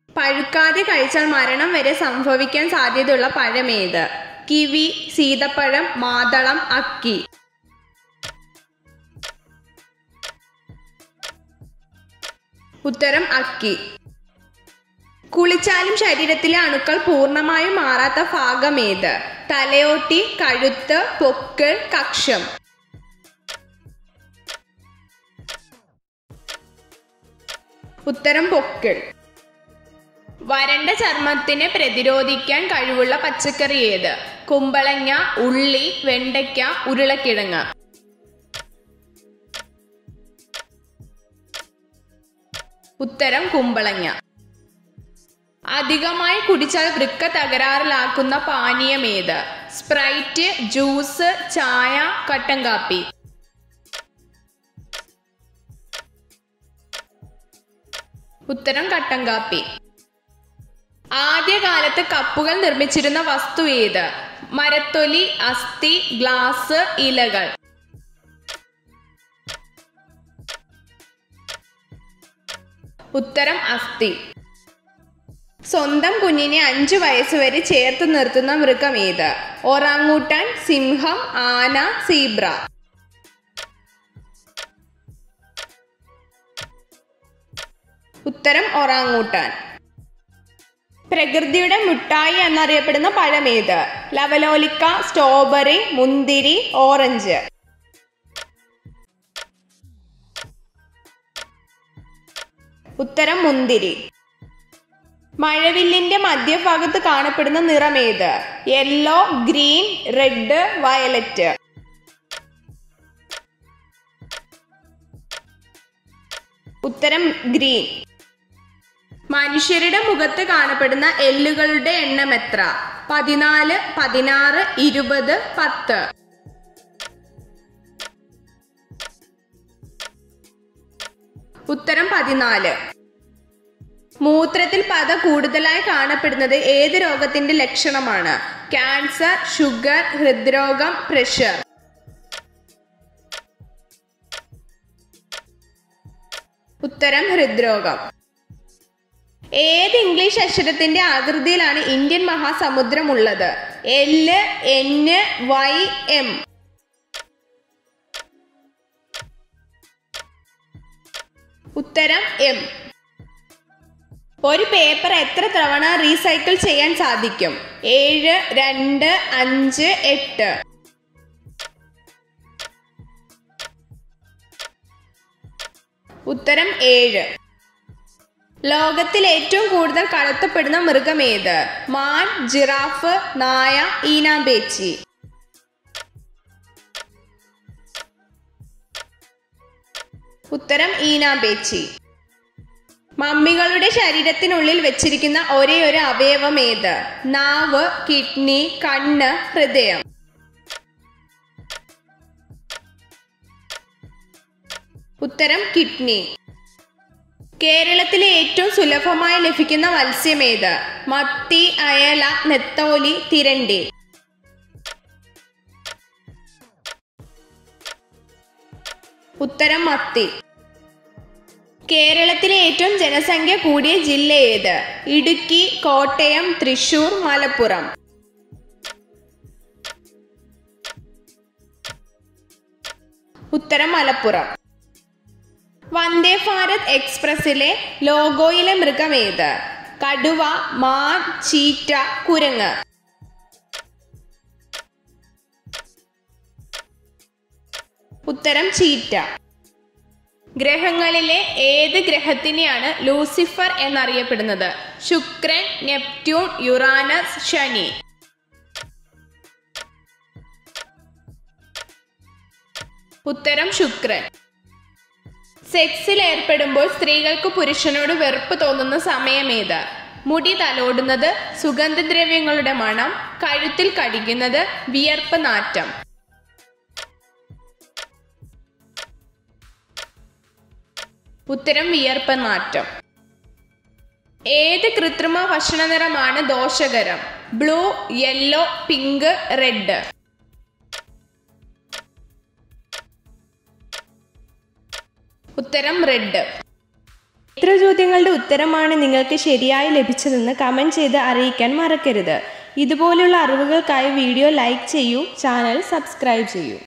പഴുക്കാതെ കഴിച്ചാൽ മരണം വരെ സംഭവിക്കാൻ സാധ്യതയുള്ള പഴമേത് കിവി സീതപ്പഴം മാതളം അക്കി ഉത്തരം അക്കി കുളിച്ചാലും ശരീരത്തിലെ അണുക്കൾ പൂർണ്ണമായും മാറാത്ത ഭാഗമേത് തലയോട്ടി കഴുത്ത് പൊക്കിൾ കക്ഷം ഉത്തരം പൊക്കിൾ വരണ്ട ചർമ്മത്തിനെ പ്രതിരോധിക്കാൻ കഴിവുള്ള പച്ചക്കറി ഏത് കുമ്പളങ്ങ ഉള്ളി വെണ്ടയ്ക്ക ഉരുളക്കിഴങ്ങ് ഉത്തരം കുമ്പളങ്ങ അധികമായി കുടിച്ചാൽ വൃക്ക തകരാറിലാക്കുന്ന പാനീയമേത് സ്പ്രൈറ്റ് ജ്യൂസ് ചായ കട്ടൻ കാപ്പി ഉത്തരം കട്ടൻ കാപ്പി ആദ്യകാലത്ത് കപ്പുകൾ നിർമ്മിച്ചിരുന്ന വസ്തു ഏത് മരത്തൊലി അസ്ഥി ഗ്ലാസ് ഇലകൾ ഉത്തരം അസ്ഥി സ്വന്തം കുഞ്ഞിനെ അഞ്ചു വയസ്സുവരെ ചേർത്ത് നിർത്തുന്ന മൃഗം ഏത് ഒറാങ്ങൂട്ടാൻ സിംഹം ആന സീബ്ര ഉത്തരം ഒറാങ്ങൂട്ടാൻ പ്രകൃതിയുടെ മുട്ടായി എന്നറിയപ്പെടുന്ന പഴമേത് ലവലോലിക്ക സ്ട്രോബെറി മുന്തിരി ഓറഞ്ച് ഉത്തരം മുന്തിരി മഴവില്ലിന്റെ മധ്യഭാഗത്ത് കാണപ്പെടുന്ന നിറമേത് യെല്ലോ ഗ്രീൻ റെഡ് വയലറ്റ് ഉത്തരം ഗ്രീൻ മനുഷ്യരുടെ മുഖത്ത് കാണപ്പെടുന്ന എല്ലുകളുടെ എണ്ണം എത്ര പതിനാല് പതിനാറ് ഇരുപത് പത്ത് ഉത്തരം പതിനാല് മൂത്രത്തിൽ പത കൂടുതലായി കാണപ്പെടുന്നത് ഏത് രോഗത്തിന്റെ ലക്ഷണമാണ് ക്യാൻസർ ഷുഗർ ഹൃദ്രോഗം പ്രഷർ ഉത്തരം ഹൃദ്രോഗം ഏത് ഇംഗ്ലീഷ് അക്ഷരത്തിന്റെ ആകൃതിയിലാണ് ഇന്ത്യൻ മഹാസമുദ്രം ഉള്ളത് എല് എൻ വൈ എം ഉത്തരം എം ഒരു പേപ്പർ എത്ര തവണ റീസൈക്കിൾ ചെയ്യാൻ സാധിക്കും ഏഴ് രണ്ട് അഞ്ച് എട്ട് ഉത്തരം ഏഴ് ലോകത്തിൽ ഏറ്റവും കൂടുതൽ കടത്തപ്പെടുന്ന മൃഗം ഏത് മാൻ ജിറാഫ് നായ ഈനാമ്പേച്ചി ഉത്തരം ഈനാമ്പേച്ചി മമ്മികളുടെ ശരീരത്തിനുള്ളിൽ വെച്ചിരിക്കുന്ന ഒരേ ഒരു അവയവം ഏത് നാവ് കിഡ്നി കണ്ണ് ഹൃദയം ഉത്തരം കിഡ്നി കേരളത്തിലെ ഏറ്റവും സുലഭമായി ലഭിക്കുന്ന മത്സ്യം ഏത് മത്തി അയല നെത്തോലി തിരണ്ടി ഉത്തരം മത്തി കേരളത്തിലെ ഏറ്റവും ജനസംഖ്യ കൂടിയ ജില്ല ഏത് ഇടുക്കി കോട്ടയം തൃശൂർ മലപ്പുറം ഉത്തരം മലപ്പുറം വന്ദേ ഭാരത് എക്സ്പ്രസിലെ ലോഗോയിലെ മൃഗം ഏത് കടുവ മാൻ ചീറ്റ കുരങ്ങ് ഉത്തരം ചീറ്റ ഗ്രഹങ്ങളിലെ ഏത് ഗ്രഹത്തിനെയാണ് ലൂസിഫർ എന്നറിയപ്പെടുന്നത് ശുക്രൻ നെപ്റ്റ്യൂൺ യുറാനസ് ശനി ഉത്തരം ശുക്രൻ സെക്സിൽ ഏർപ്പെടുമ്പോൾ സ്ത്രീകൾക്ക് പുരുഷനോട് വെറുപ്പ് തോന്നുന്ന സമയമേത് മുടി തലോടുന്നത് സുഗന്ധദ്രവ്യങ്ങളുടെ മണം കഴുത്തിൽ കടിക്കുന്നത് വിയർപ്പ് നാറ്റം ഉത്തരം വിയർപ്പ് നാറ്റം ഏത് കൃത്രിമ ഭക്ഷണ നിറമാണ് ദോഷകരം ബ്ലൂ യെല്ലോ പിങ്ക് റെഡ് ഉത്തരം റെഡ് എത്ര ചോദ്യങ്ങളുടെ ഉത്തരമാണ് നിങ്ങൾക്ക് ശരിയായി ലഭിച്ചതെന്ന് കമൻറ്റ് ചെയ്ത് അറിയിക്കാൻ മറക്കരുത് ഇതുപോലുള്ള അറിവുകൾക്കായി വീഡിയോ ലൈക്ക് ചെയ്യൂ ചാനൽ സബ്സ്ക്രൈബ് ചെയ്യൂ